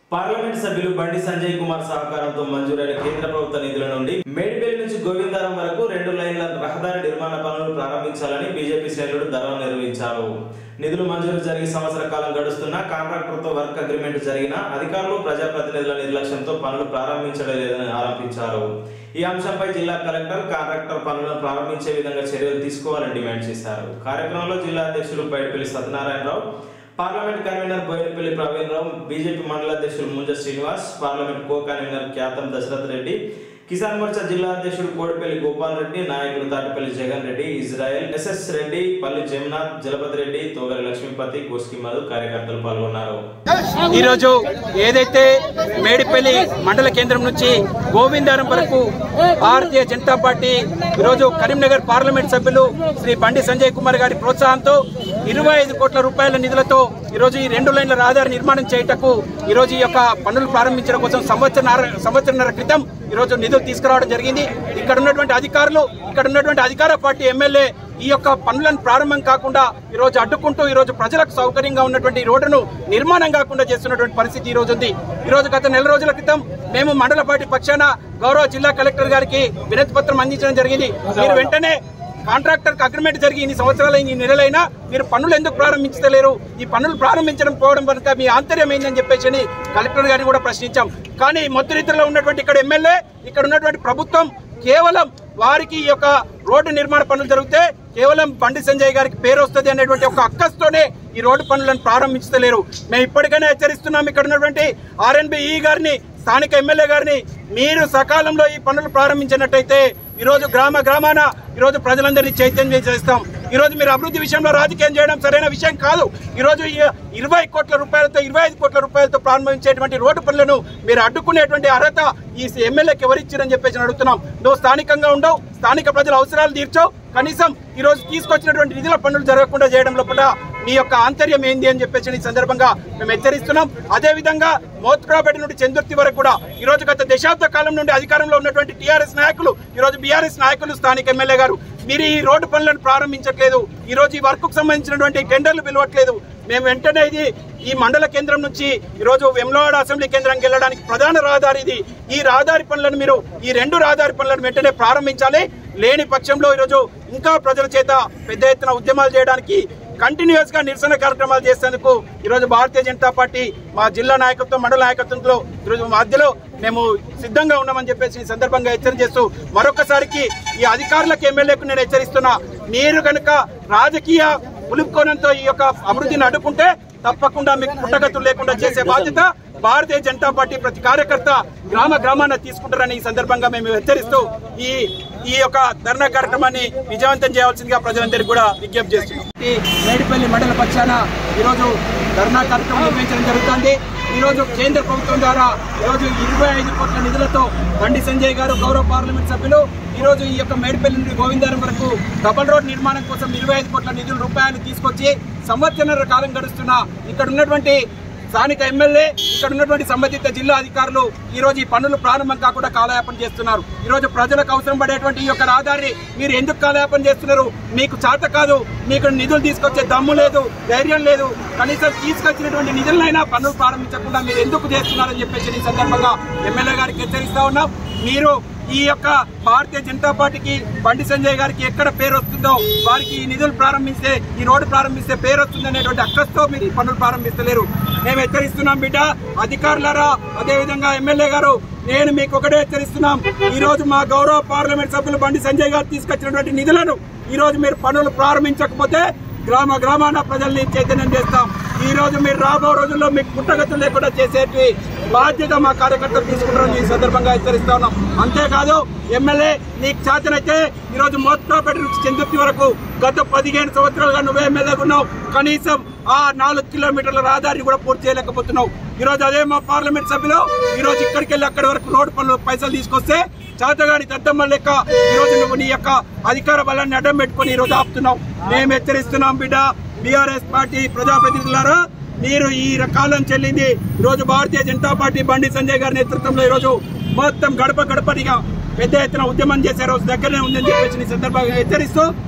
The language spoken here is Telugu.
పార్లమెంట్ సభ్యులు బండి సంజయ్ కుమార్ సహకారంతో మంజూరైన కేంద్ర ప్రభుత్వ నిధుల నుండి మేడిపల్లి నుంచి గోవిందారం వరకు రెండు లైన్ల రహదారి నిర్మాణ పనులు ప్రారంభించాలని బీజేపీ శ్రేణులు ధర్నా నిర్వహించారు నిధులు మంజూరు జరిగి సంవత్సర కాలం గడుస్తున్నా కాంట్రాక్టర్తో వర్క్ అగ్రిమెంట్ జరిగిన అధికారులు ప్రజాప్రతినిధుల నిర్లక్ష్యంతో పనులు ప్రారంభించడం లేదని ఆరోపించారు ఈ అంశంపై జిల్లా కలెక్టర్ కాంట్రాక్టర్ పనులను ప్రారంభించే విధంగా చర్యలు తీసుకోవాలని డిమాండ్ చేశారు కార్యక్రమంలో జిల్లా అధ్యక్షులు బయటపల్లి సత్యనారాయణరావు పార్లమెంట్ కన్వీనర్ బోయినపల్లి ప్రవీణ్ రావు బీజేపీ మండల అధ్యక్షులు ముంజ Srinivas parliament co convener ఖ్యాతం Dashrath Reddy Kisan Morcha జిల్లా అధ్యక్షుడు కోడిపల్లి గోపాల్ రెడ్డి నాయకులు తాటిపల్లి జగన్ రెడ్డి ఇజ్రాయెల్ ఎస్ఎస్ రెడ్డి పల్లి జమునాథ్ జలపతి రెడ్డి తోగరి లక్ష్మీపతి కోస్కి మధు కార్యకర్తలు పాల్గొన్నారు ఈరోజు ఏదైతే మేడిపల్లి మండల కేంద్రం నుంచి గోవిందారం వరకు భారతీయ జనతా పార్టీ ఈరోజు కరీంనగర్ పార్లమెంట్ సభ్యులు శ్రీ బండి సంజయ్ కుమార్ గారి ప్రోత్సాహంతో ఇరవై ఐదు కోట్ల రూపాయల నిధులతో ఈరోజు ఈ రెండు లైన్ల రహదారి నిర్మాణం చేయుటకు ఈరోజు ఈ యొక్క పనులు ప్రారంభించడం కోసం సంవత్సర సంవత్సరంన్నర క్రితం ఈరోజు నిధులు తీసుకురావడం జరిగింది ఇక్కడ ఉన్నటువంటి అధికారులు ఇక్కడ ఉన్నటువంటి అధికార పార్టీ ఎమ్మెల్యే ఈ యొక్క పనులను ప్రారంభం కాకుండా ఈ రోజు అడ్డుకుంటూ ఈ రోజు ప్రజలకు సౌకర్యంగా ఉన్నటువంటి ఈ రోడ్డును నిర్మాణం కాకుండా చేస్తున్నటువంటి పరిస్థితి ఈ రోజు ఉంది ఈ రోజు గత నెల రోజుల క్రితం మేము మండల పార్టీ పక్షాన గౌరవ జిల్లా కలెక్టర్ గారికి వినతి పత్రం అందించడం జరిగింది మీరు వెంటనే కాంట్రాక్టర్ అగ్రిమెంట్ జరిగి ఇన్ని సంవత్సరాలు ఇన్ని నెలలైనా మీరు పనులు ఎందుకు ప్రారంభించలేరు ఈ పనులు ప్రారంభించడం పోవడం కనుక మీ ఆంతర్యం ఏందని చెప్పేసి అని కలెక్టర్ గారిని కూడా ప్రశ్నించాం కానీ మొత్తురితలో ఉన్నటువంటి ఇక్కడ ఎమ్మెల్యే ఇక్కడ ఉన్నటువంటి ప్రభుత్వం కేవలం వారికి ఈ యొక్క రోడ్డు నిర్మాణ పనులు జరిగితే కేవలం బండి సంజయ్ గారికి పేరు వస్తుంది అనేటువంటి ఒక అక్కస్తోనే ఈ రోడ్డు పనులను ప్రారంభించలేరు మేము ఇప్పటికైనా హెచ్చరిస్తున్నాం ఇక్కడ ఉన్నటువంటి ఆర్ఎన్బి ఈ గారిని స్థానిక ఎమ్మెల్యే గారిని మీరు సకాలంలో ఈ పనులు ప్రారంభించినట్టయితే ఈరోజు గ్రామ గ్రామాన ఈరోజు ప్రజలందరినీ చైతన్యం చేస్తాం ఈరోజు మీరు అభివృద్ధి విషయంలో రాజకీయం చేయడం సరైన విషయం కాదు ఈరోజు ఈ ఇరవై కోట్ల రూపాయలతో ఇరవై ఐదు కోట్ల రూపాయలతో ప్రారంభించేటువంటి రోడ్డు పనులను మీరు అడ్డుకునేటువంటి అర్హత ఈ ఎమ్మెల్యేకి ఎవరిచ్చారని చెప్పేసి అడుగుతున్నాం నువ్వు స్థానికంగా ఉండవు స్థానిక ప్రజల అవసరాలు తీర్చవు కనీసం ఈ రోజు తీసుకొచ్చినటువంటి నిధుల పనులు జరగకుండా చేయడం లోపల మీ యొక్క ఆంతర్యం ఏంది అని చెప్పేసి ఈ సందర్భంగా మేము హెచ్చరిస్తున్నాం అదే విధంగా మోత్కురాపేట నుండి చందుర్తి వరకు కూడా ఈ రోజు గత దశాబ్ద కాలం నుండి అధికారంలో ఉన్నటువంటి టీఆర్ఎస్ నాయకులు ఈ రోజు బీఆర్ఎస్ నాయకులు స్థానిక ఎమ్మెల్యే గారు మీరు ఈ రోడ్డు పనులను ప్రారంభించట్లేదు ఈ రోజు ఈ వర్క్ కు సంబంధించినటువంటి టెండర్లు పిలవట్లేదు మేము వెంటనే ఇది ఈ మండల కేంద్రం నుంచి ఈ రోజు వెమ్లవాడ అసెంబ్లీ కేంద్రానికి వెళ్ళడానికి ప్రధాన రహదారి ఇది ఈ రహదారి పనులను మీరు ఈ రెండు రహదారి పనులను వెంటనే ప్రారంభించాలి లేని పక్షంలో ఈరోజు ఇంకా ప్రజల చేత పెద్ద ఎత్తున ఉద్యమాలు చేయడానికి కంటిన్యూస్ గా నిరసన కార్యక్రమాలు చేసేందుకు ఈరోజు భారతీయ జనతా పార్టీ మా జిల్లా నాయకత్వం మండల నాయకత్వంలో ఈరోజు మధ్యలో మేము సిద్ధంగా ఉన్నామని చెప్పేసి ఈ సందర్భంగా హెచ్చరిక చేస్తూ మరొకసారికి ఈ అధికారులకు ఎమ్మెల్యేకు నేను హెచ్చరిస్తున్నా మీరు కనుక రాజకీయ ఉలుపుకోనంతో ఈ యొక్క అభివృద్ధిని అడ్డుకుంటే తప్పకుండా మీకు పుట్టగతులు లేకుండా చేసే బాధ్యత భారతీయ జనతా పార్టీ ప్రతి కార్యకర్త గ్రామ గ్రామాన తీసుకుంటారని ఈ సందర్భంగా మేము హెచ్చరిస్తూ ఈ ఈ యొక్క ధర్నా కార్యక్రమాన్ని విజయవంతం చేయవలసిందిగా ప్రజలందరికీ కూడా విజ్ఞప్తి చేస్తున్నాం ఈ మేడిపల్లి మండల పక్షాన ఈరోజు ధర్నా కార్యక్రమం నిర్వహించడం జరుగుతుంది ఈ రోజు కేంద్ర ప్రభుత్వం ద్వారా ఈరోజు ఇరవై ఐదు కోట్ల నిధులతో బండి సంజయ్ గారు గౌరవ పార్లమెంట్ సభ్యులు ఈ రోజు ఈ యొక్క మేడిపల్లి నుండి గోవిందారం వరకు డబల్ రోడ్ నిర్మాణం కోసం ఇరవై ఐదు కోట్ల నిధుల రూపాయలు తీసుకొచ్చి సంవత్సరాల కాలం గడుస్తున్న ఇక్కడ ఉన్నటువంటి స్థానిక ఎమ్మెల్యే ఇక్కడ ఉన్నటువంటి సంబంధిత జిల్లా అధికారులు ఈ రోజు ఈ పనులు ప్రారంభం కాకుండా కాలయాపన చేస్తున్నారు ఈ రోజు ప్రజలకు అవసరం పడేటువంటి ఈ యొక్క రహదారిని మీరు ఎందుకు కాలయాపన చేస్తున్నారు మీకు చేత కాదు మీకు నిధులు తీసుకొచ్చే దమ్ము లేదు ధైర్యం లేదు కనీసం తీసుకొచ్చినటువంటి నిధులైనా పనులు ప్రారంభించకుండా మీరు ఎందుకు చేస్తున్నారని చెప్పేసి ఈ సందర్భంగా ఎమ్మెల్యే గారికి హెచ్చరిస్తా ఉన్నాం మీరు ఈ యొక్క భారతీయ జనతా పార్టీకి బండి సంజయ్ గారికి ఎక్కడ పేరు వస్తుందో వారికి ఈ నిధులు ప్రారంభిస్తే ఈ రోడ్డు ప్రారంభిస్తే పేరు వస్తుంది అనేటువంటి అక్కస్తో మీరు ఈ పనులు ప్రారంభిస్తలేరు మేము హెచ్చరిస్తున్నాం బిడ్డ అధికారులారా అదేవిధంగా ఎమ్మెల్యే గారు నేను మీకు ఒకటే హెచ్చరిస్తున్నాం ఈ రోజు మా గౌరవ పార్లమెంట్ సభ్యులు బండి సంజయ్ గారు తీసుకొచ్చినటువంటి నిధులను ఈ రోజు మీరు పనులు ప్రారంభించకపోతే గ్రామ గ్రామాన ప్రజల్ని చైతన్యం చేస్తాం ఈ రోజు మీరు రాబో రోజుల్లో మీకు పుట్టగతులు లేకుండా చేసేటి బాధ్యత మా కార్యకర్తలు తీసుకుంటారని ఈ సందర్భంగా హెచ్చరిస్తా ఉన్నాం అంతేకాదు ఎమ్మెల్యే నీకు చేతనైతే ఈ రోజు మోత్కాపేట నుంచి చందుర్తి వరకు గత పదిహేను సంవత్సరాలుగా నువ్వే ఎమ్మెల్యేగా ఉన్నావు కనీసం ఆ నాలుగు కిలోమీటర్ల రహదారిని కూడా పూర్తి చేయలేకపోతున్నావు ఈ రోజు అదే మా పార్లమెంట్ సభ్యులు ఈ రోజు ఇక్కడికి వెళ్ళి అక్కడి వరకు రోడ్డు పనులు పైసలు తీసుకొస్తే చేతగాని దద్దమ్మ లెక్క ఈ రోజు నువ్వు నీ యొక్క అధికార బలాన్ని అడ్డం పెట్టుకుని ఈ రోజు ఆపుతున్నావు మేము హెచ్చరిస్తున్నాం బిడ్డ బీఆర్ఎస్ పార్టీ ప్రజాప్రతినిధులారా మీరు ఈ కాలం చెల్లింది ఈ రోజు భారతీయ జనతా పార్టీ బండి సంజయ్ గారి నేతృత్వంలో ఈ రోజు మొత్తం గడప గడపడిగా పెద్ద ఎత్తున ఉద్యమం చేసే రోజు దగ్గరనే ఉందని చెప్పేసి ఈ సందర్భంగా హెచ్చరిస్తూ